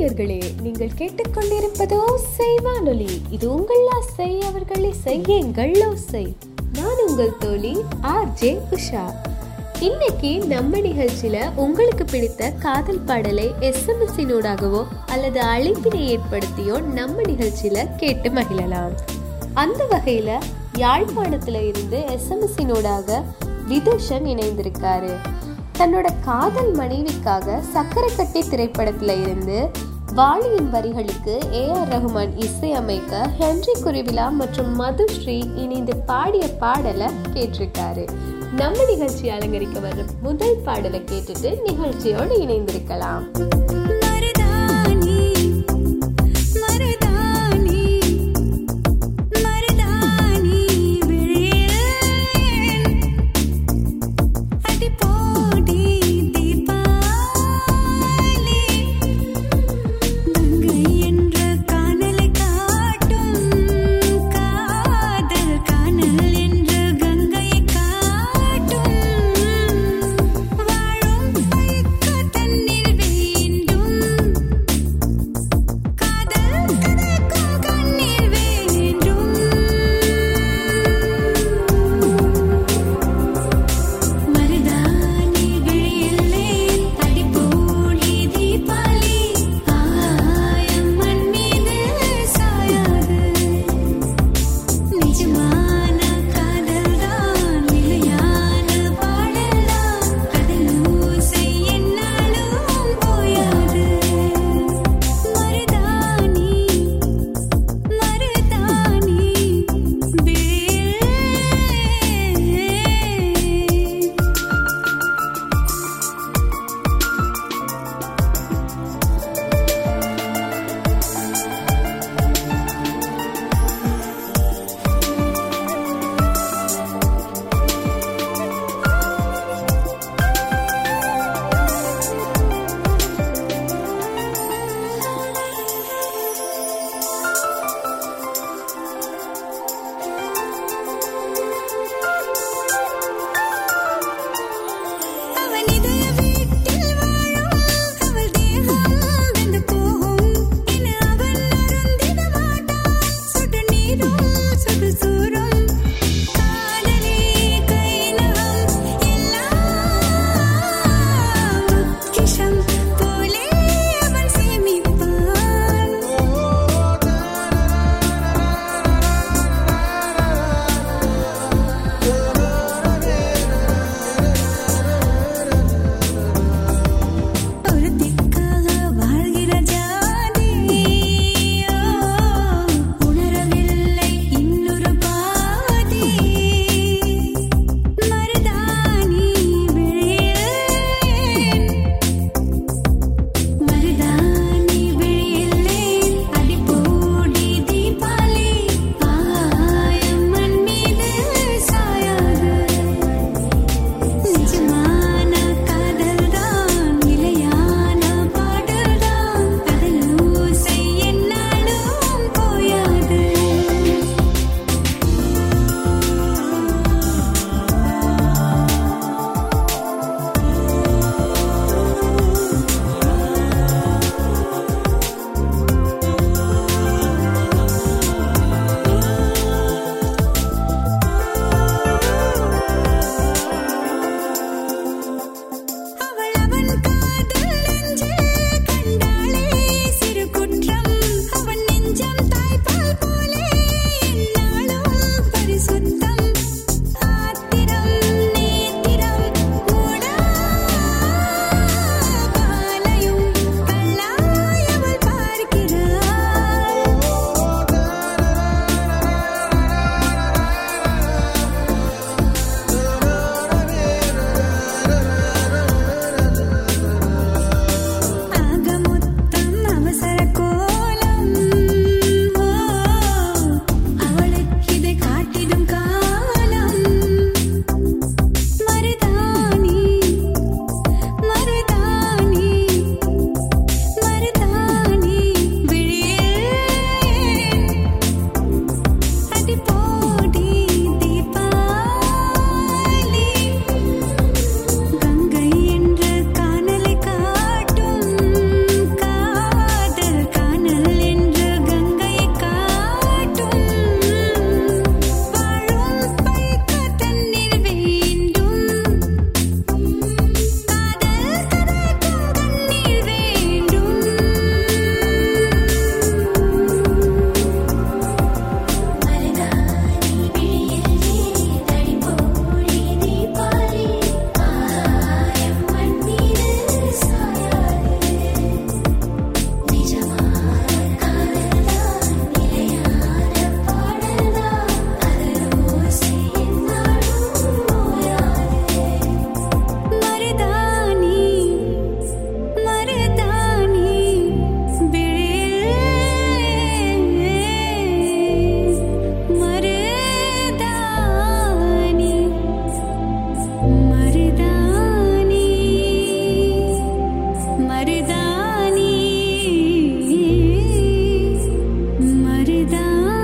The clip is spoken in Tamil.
நேயர்களே நீங்கள் கேட்டுக்கொண்டிருப்பது ஓசை வானொலி இது உங்கள் ஆசை அவர்கள் இசை எங்கள் ஓசை நான் உங்கள் தோழி ஆர்ஜே உஷா இன்னைக்கு நம்ம நிகழ்ச்சியில உங்களுக்கு பிடித்த காதல் பாடலை எஸ்எம்எஸ்ஸினூடாகவோ அல்லது அழைப்பினை ஏற்படுத்தியோ நம்ம நிகழ்ச்சியில கேட்டு மகிழலாம் அந்த வகையில யாழ்ப்பாணத்துல இருந்து எஸ்எம்எஸ்ஸினூடாக விதுஷன் இணைந்திருக்காரு தன்னோட காதல் மனைவிக்காக சக்கரக்கட்டி திரைப்படத்துல இருந்து வாலியின் வரிகளுக்கு ஏ ஆர் ரஹ்மான் இசையமைக்க ஹென்றி குருவிலா மற்றும் மதுஸ்ரீ இணைந்து பாடிய பாடலை கேட்டிருக்காரு நம்ம நிகழ்ச்சி அலங்கரிக்க வரும் முதல் பாடலை கேட்டுட்டு நிகழ்ச்சியோடு இணைந்திருக்கலாம் மருதாணி மருதாணி மருதாணி விழியில் அடி போடி தீபாவளி கங்கை என்ற கானலை காட்டும் காதல் கானல் என்ற கங்கையை காட்டும் வாழும் வைக்க தண்ணீர் வேண்டும் தான்